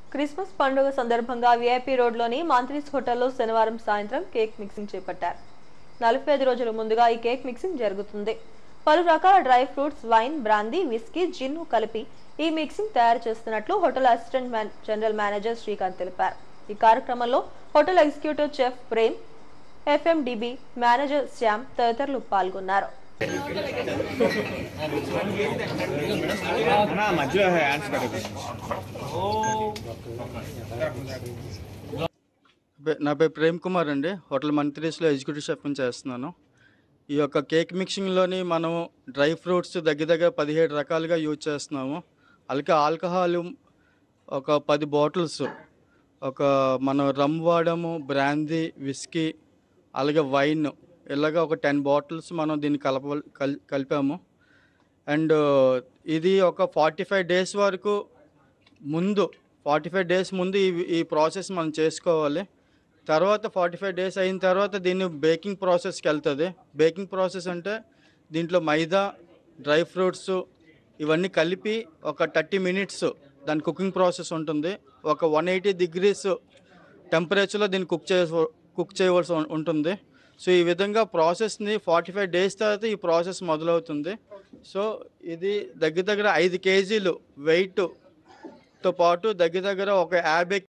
Christmas పండుగ సందర్భంగా VIP రోడ్లోని మంత్రీస్ హోటల్లో శనివారం సాయంత్రం కేక్ మిక్సింగ్ చేపట్టారు నలభై ఐదు రోజుల ముందుగా ఈ కేక్ మిక్సింగ్ జరుగుతుంది పలు రకాల dry fruits wine brandy whisky gin కలిపి ఈ మిక్సింగ్ తయారు చేస్తున్నట్లు hotel assistant man- general manager Srikanth తెలిపారు ఈ కార్యక్రమంలో hotel executive chef Prem F and B manager Shyam తదితరులు పాల్గొన్నారు అన్నా మధ్యలో హ్యాండ్స్ పెట్టదు పే- నా పేరు ప్రేమ్ కుమార్ అండి హోటల్ మంత్రీస్లో ఎగ్జిక్యూటివ్ షెఫ్ని చేస్తున్నాను ఈ యొక్క కేక్ మిక్సింగ్లోని మనం డ్రై ఫ్రూట్స్ దగ్గర దగ్గర పదిహేడు రకాలుగా యూజ్ చేస్తున్నాము అలాగే ఆల్కహాల్ ఒక పది బాటిల్స్ ఒక మనం రమ్ వాడము బ్రాందీ విస్కీ అలాగే వైన్ ఇలాగ ఒక టెన్ బాటిల్స్ మనం దీన్ని కలప కల్- కలిపాము అండ్ ఇది ఒక ఫార్టీ ఫైవ్ డేస్ వరకు ముందు ఫార్టీ ఫైవ్ డేస్ ముందు ఈ ఈ ప్రాసెస్ మనం చేసుకోవాలి తర్వాత ఫార్టీ ఫైవ్ డేస్ అయిన తర్వాత దీన్ని బేకింగ్ ప్రాసెస్కి వెళ్తుంది బేకింగ్ ప్రాసెస్ అంటే దీంట్లో మైదా డ్రై ఫ్రూట్స్ ఇవన్నీ కలిపి ఒక థర్టీ మినిట్స్ దాని కుకింగ్ ప్రాసెస్ ఉంటుంది ఒక వన్ ఎయిటీ డిగ్రీస్ టెంపరేచర్లో దీన్ని కుక్ చేయ కుక్ చేయవలసి ఉం- ఉంటుంది సో ఈ విధంగా ప్రాసెస్ని ఫార్టీ ఫైవ్ డేస్ తర్వాత ఈ ప్రాసెస్ మొదలవుతుంది సో ఇది దగ్గర దగ్గర ఐదు కేజీలు వెయిట్తో పాటు దగ్గర దగ్గర ఒక యాభై